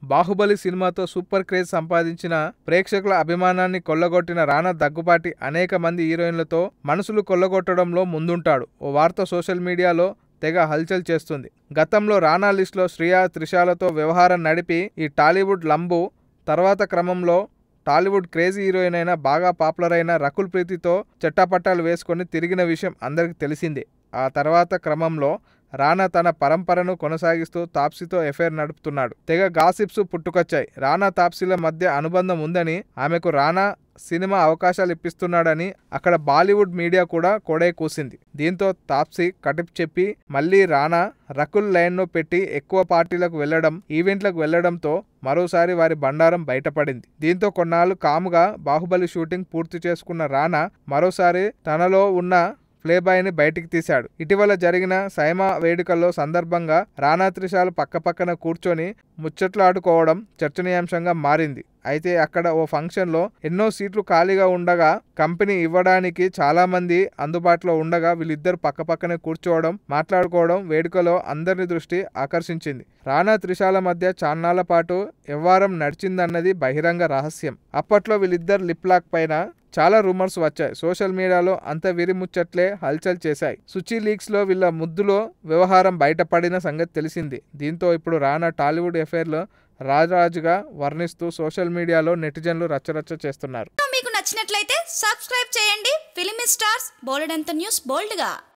బాహుబలి సినిమాతో super craze సంపాదించిన ప్రేక్షకుల అభిమానాన్ని కొల్లగొట్టిన రానా దగ్గుపాటి అనేక మంది హీరోయిన్లతో మనసులు కొల్లగొట్టడంలో ముందుంటాడు ఓ వార్త సోషల్ మీడియాలో తెగ హల్చల్ చేస్తుంది గతంలో రానా లిస్ట్లో శ్రియా త్రిషాలతో వ్యవహారం నడిపి ఈ టాలీవుడ్ లంబు తర్వాత క్రమంలో టాలీవుడ్ క్రేజీ హీరోయిన్ అయిన బాగా పాపులర్ అయిన రకుల్ ప్రీతితో చెట్టాపట్టాలు వేసుకొని తిరిగిన విషయం అందరికీ తెలిసిందే ఆ తర్వాత క్రమంలో రానా తన పరంపరను కొనసాగిస్తూ తాప్సీతో ఎఫైర్ నడుపుతున్నాడు తెగ గాసిప్స్ పుట్టుకొచ్చాయి రానా తాప్సీల మధ్య అనుబంధం ఉందని ఆమెకు రానా సినిమా అవకాశాలు ఇప్పిస్తున్నాడని అక్కడ బాలీవుడ్ మీడియా కూడా కొడే కూసింది దీంతో తాప్సీ కటిప్ చెప్పి మళ్ళీ రానా రకుల్ లైన్ను పెట్టి ఎక్కువ పార్టీలకు వెళ్లడం ఈవెంట్లకు వెళ్లడంతో మరోసారి వారి బండారం బయటపడింది దీంతో కొన్నాళ్ళు కాముగా బాహుబలి షూటింగ్ పూర్తి చేసుకున్న రానా మరోసారి తనలో ఉన్న ప్లేబాయ్ని బయటికి తీశాడు ఇటీవల జరిగిన సైమా వేడుకల్లో సందర్భంగా రానా త్రిషాలు పక్కపక్కన కూర్చొని ముచ్చట్లాడుకోవడం చర్చనీయాంశంగా మారింది అయితే అక్కడ ఓ ఫంక్షన్లో ఎన్నో సీట్లు ఖాళీగా ఉండగా కంపెనీ ఇవ్వడానికి చాలా మంది అందుబాటులో ఉండగా వీళ్ళిద్దరు పక్కపక్కనే కూర్చోవడం మాట్లాడుకోవడం వేడుకలో అందరి దృష్టి ఆకర్షించింది రానా త్రిషాల మధ్య చాన్నాళ్ల పాటు వ్యవహారం నడిచిందన్నది బహిరంగ రహస్యం అప్పట్లో వీళ్ళిద్దరు లిప్ లాక్ పైన చాలా రూమర్స్ వచ్చాయి సోషల్ మీడియాలో అంత విరిముచ్చట్లే హల్చల్ చేశాయి సుచి లీక్స్ లో వీళ్ళ ముద్దులో వ్యవహారం బయటపడిన సంగతి తెలిసింది దీంతో ఇప్పుడు రానా టాలీవుడ్ ఎఫైర్లో రాజరాజుగా వర్ణిస్తూ సోషల్ మీడియాలో నెటిజన్లు రచ్చరచ్చ చేస్తున్నారు మీకు నచ్చినట్లయితే సబ్స్క్రైబ్ చేయండి ఫిలిమి స్టార్స్ బోలెడంత న్యూస్ బోల్డ్గా